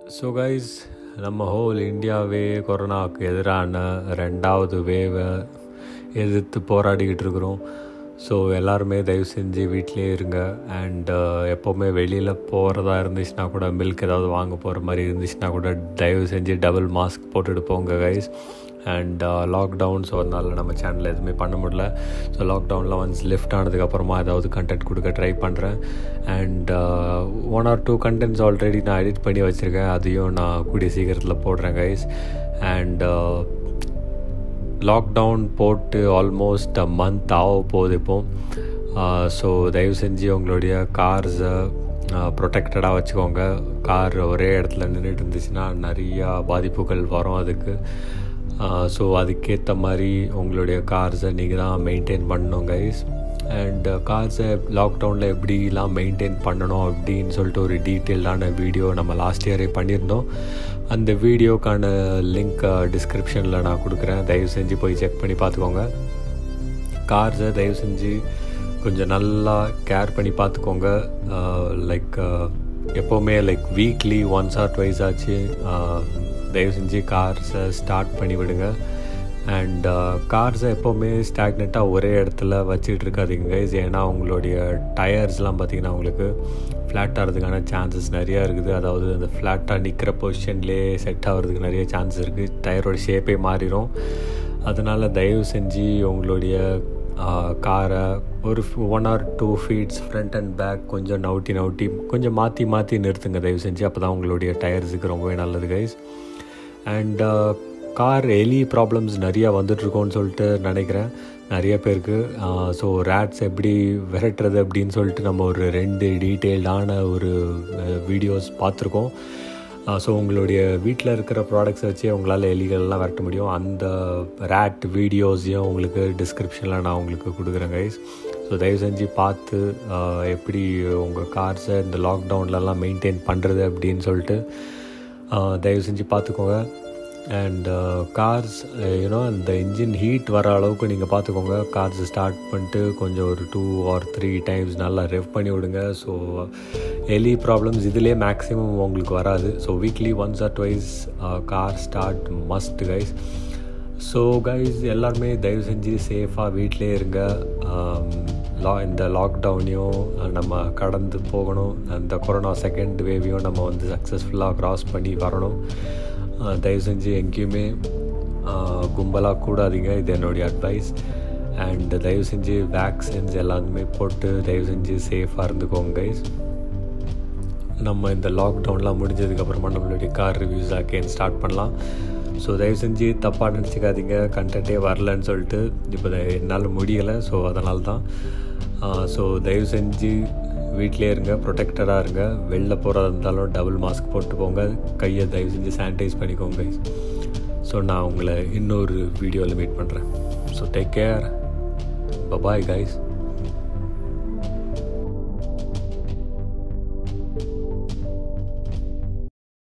so guys நம்ம whole இந்தியாவே கொரோனாவுக்கு எதிரான ரெண்டாவது வேவை எதிர்த்து போராடிக்கிட்டு இருக்கிறோம் ஸோ எல்லாருமே தயவு செஞ்சு வீட்லேயே இருங்க அண்ட் எப்போவுமே வெளியில் போகிறதா இருந்துச்சுன்னா கூட மில்க் ஏதாவது வாங்க போகிற மாதிரி இருந்துச்சுன்னா கூட தயவு செஞ்சு டபுள் மாஸ்க் போட்டுட்டு போங்க கைஸ் அண்ட் லாக்டவுன் ஸோ அதனால நம்ம சேனலில் எதுவுமே பண்ண முடியல ஸோ லாக்டவுனில் ஒன்ஸ் லிஃப்ட் ஆனதுக்கப்புறமா ஏதாவது கண்டென்ட் கொடுக்க ட்ரை பண்ணுறேன் and one or two contents already நான் எடிட் பண்ணி வச்சுருக்கேன் அதையும் நான் கூடிய சீக்கிரத்தில் போடுறேன் கைஸ் அண்ட் லாக்டவுன் போட்டு ஆல்மோஸ்ட் அ மந்த் ஆக போகுது இப்போ ஸோ தயவு செஞ்சு உங்களுடைய கார்ஸை ப்ரொடெக்டடாக வச்சுக்கோங்க கார் ஒரே இடத்துல நின்றுட்டு இருந்துச்சுன்னா நிறையா பாதிப்புகள் வரும் அதுக்கு ஸோ அதுக்கேற்ற மாதிரி உங்களுடைய கார்ஸை நீங்கள் தான் மெயின்டைன் பண்ணணும் கைஸ் அண்ட் கார்ஸை லாக்டவுனில் எப்படிலாம் மெயின்டைன் பண்ணணும் அப்படின்னு சொல்லிட்டு ஒரு டீட்டெயில்டான வீடியோ நம்ம லாஸ்ட் இயரே பண்ணியிருந்தோம் அந்த வீடியோக்கான லிங்க் டிஸ்கிரிப்ஷனில் நான் கொடுக்குறேன் தயவு செஞ்சு போய் செக் பண்ணி பார்த்துக்கோங்க கார்ஸை தயவு செஞ்சு கொஞ்சம் நல்லா கேர் பண்ணி பார்த்துக்கோங்க லைக் எப்போவுமே like weekly once or twice ஆச்சு தயவு செஞ்சு கார்ஸை ஸ்டார்ட் பண்ணி விடுங்க அண்ட் கார்ஸை எப்போவுமே ஸ்டாக்னெட்டாக ஒரே இடத்துல வச்சுட்டு இருக்காதிங்க கைஸ் ஏன்னா உங்களுடைய டயர்ஸ்லாம் பார்த்திங்கன்னா உங்களுக்கு ஃப்ளாட் ஆகிறதுக்கான சான்சஸ் நிறையா இருக்குது அதாவது அந்த ஃப்ளாட்டாக நிற்கிற பொசிஷன்லேயே செட் ஆகிறதுக்கு நிறைய சான்சஸ் இருக்குது டயரோட ஷேப்பே மாறிடும் அதனால் தயவு செஞ்சு உங்களுடைய காரை ஒரு one or two feets front and back கொஞ்சம் நவுட்டி நவுட்டி கொஞ்சம் மாற்றி மாற்றி நிறுத்துங்க தயவு செஞ்சு அப்போ தான் உங்களுடைய டயர்ஸுக்கு ரொம்பவே நல்லது கைஸ் அண்ட் கார் எலி ப்ராப்ளம்ஸ் நிறையா வந்துட்ருக்கோன்னு சொல்லிட்டு நினைக்கிறேன் நிறைய பேருக்கு ஸோ ரேட்ஸ் எப்படி விரட்டுறது அப்படின்னு சொல்லிட்டு நம்ம ஒரு ரெண்டு டீட்டெயில்டான ஒரு வீடியோஸ் பார்த்துருக்கோம் ஸோ உங்களுடைய வீட்டில் இருக்கிற ப்ராடக்ட்ஸை வச்சு உங்களால் எலிகள்லாம் விரட்ட முடியும் அந்த ரேட் வீடியோஸையும் உங்களுக்கு டிஸ்கிரிப்ஷனில் நான் உங்களுக்கு கொடுக்குறேன் கைஸ் ஸோ தயவு செஞ்சு பார்த்து எப்படி உங்கள் கார்ஸை இந்த லாக்டவுன்லலாம் மெயின்டைன் பண்ணுறது அப்படின்னு சொல்லிட்டு தயவு செஞ்சு பார்த்துக்கோங்க அண்ட் கார்ஸ் யூனோ அந்த இன்ஜின் ஹீட் வர அளவுக்கு நீங்கள் பார்த்துக்கோங்க கார்ஸ் ஸ்டார்ட் பண்ணிட்டு கொஞ்சம் ஒரு டூ ஆர் த்ரீ டைம்ஸ் நல்லா ரெவ் பண்ணி விடுங்க ஸோ எலி ப்ராப்ளம்ஸ் இதிலே மேக்ஸிமம் உங்களுக்கு வராது so weekly once or twice car start must guys so guys எல்லாருமே தயவு செஞ்சு சேஃபாக வீட்டிலே இருங்க லா இந்த லாக்டவுனையும் நம்ம கடந்து போகணும் அந்த கொரோனா செகண்ட் வேவையும் நம்ம வந்து சக்ஸஸ்ஃபுல்லாக க்ராஸ் பண்ணி வரணும் தயவு செஞ்சு எங்கேயுமே கும்பலாக கூடாதீங்க இது என்னுடைய அட்வைஸ் அண்ட் தயவு செஞ்சு வேக்சின்ஸ் எல்லாத்துமே போட்டு தயவு செஞ்சு சேஃபாக இருந்துக்கோங்க கைஸ் நம்ம இந்த லாக்டவுன்லாம் முடிஞ்சதுக்கப்புறமா நம்மளுடைய கார் ரிவ்யூஸ் அகேன் ஸ்டார்ட் பண்ணலாம் ஸோ தயவு செஞ்சு தப்பாக நினச்சிக்காதீங்க கண்டென்ட்டே வரலன்னு சொல்லிட்டு இப்போ என்னால் முடியலை ஸோ அதனால தான் ஸோ தயவு செஞ்சு வீட்டிலே இருங்க ப்ரொடெக்டடாக இருங்க வெளில போகிறதா இருந்தாலும் டபுள் மாஸ்க் போட்டு போங்க கையை தயவு செஞ்சு சானிடைஸ் பண்ணிக்கோங்க ஸோ நான் உங்களை இன்னொரு வீடியோவில் மீட் பண்ணுறேன் so take care bye bye guys